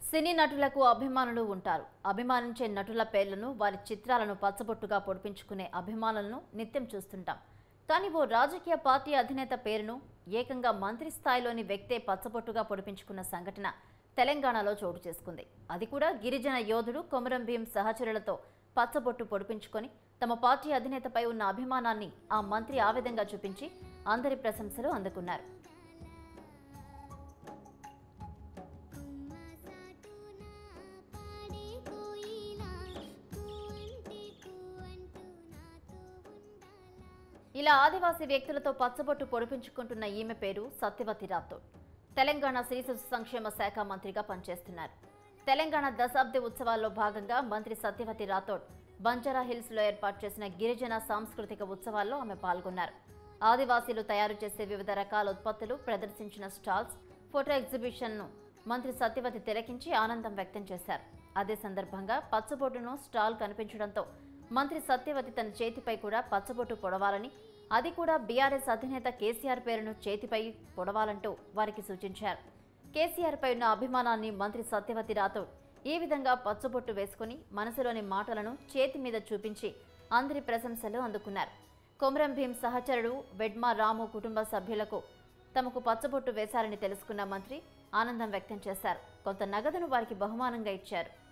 సినీ నటులకు అభిమానులు ఉంటారు అభిమానించే నటుల పేర్లను వారి చిత్రాలను పచ్చబొట్టుగా పొడిపించుకునే అభిమానులను నిత్యం చూస్తుంటాం కానీ ఓ రాజకీయ పార్టీ అధినేత పేరును ఏకంగా మంత్రి స్థాయిలోని వ్యక్తే పచ్చబొట్టుగా పొడిపించుకున్న సంఘటన తెలంగాణలో చోటు చేసుకుంది అది కూడా గిరిజన యోధుడు కొమరం భీం సహచరులతో పచ్చబొట్టు పొడిపించుకొని తమ పార్టీ అధినేతపై ఉన్న అభిమానాన్ని ఆ మంత్రి ఆ విధంగా చూపించి అందరి ప్రశంసలు అందుకున్నారు కుమ్మ సాటున పాడే కోయిలా కూంటి కూంటూ నాతో ఉండాలా ఇలా ఆదివాసీ వ్యక్తులతో పచ్చబొట్టు పొడిపించుకుంటున్న ఈమె పేరు సత్యవతి రాథోడ్ తెలంగాణ శిశు సంక్షేమ శాఖ మంత్రిగా పనిచేస్తున్నారు తెలంగాణ దశాబ్ది ఉత్సవాల్లో భాగంగా మంత్రి సత్యవతి రాథోడ్ బంజారా హిల్స్ లో ఏర్పాటు చేసిన గిరిజన సాంస్కృతిక ఉత్సవాల్లో ఆమె పాల్గొన్నారు ఆదివాసీలు తయారు చేసే వివిధ రకాల ఉత్పత్తులు ప్రదర్శించిన స్టాల్స్ ఫోటో ఎగ్జిబిషన్ను మంత్రి సత్యవతి తిలకించి ఆనందం వ్యక్తం చేశారు అదే సందర్భంగా పచ్చబొట్టును స్టాల్ కనిపించడంతో మంత్రి సత్యవతి తన చేతిపై కూడా పచ్చబొట్టు పొడవాలని అది కూడా బీఆర్ఎస్ అధినేత కేసీఆర్ పేరును చేతిపై పొడవాలంటూ వారికి సూచించారు కేసీఆర్ పై ఉన్న అభిమానాన్ని మంత్రి సత్యవతి రాథోడ్ ఈ విధంగా పచ్చబొట్టు వేసుకుని మనసులోని మాటలను చేతి మీద చూపించి అందరి ప్రశంసలు అందుకున్నారు కొమరం భీం సహచరుడు వెడ్మా రాము కుటుంబ సభ్యులకు తమకు పచ్చబొట్టు వేశారని తెలుసుకున్న మంత్రి ఆనందం వ్యక్తం చేశారు కొంత నగదును వారికి బహుమానంగా ఇచ్చారు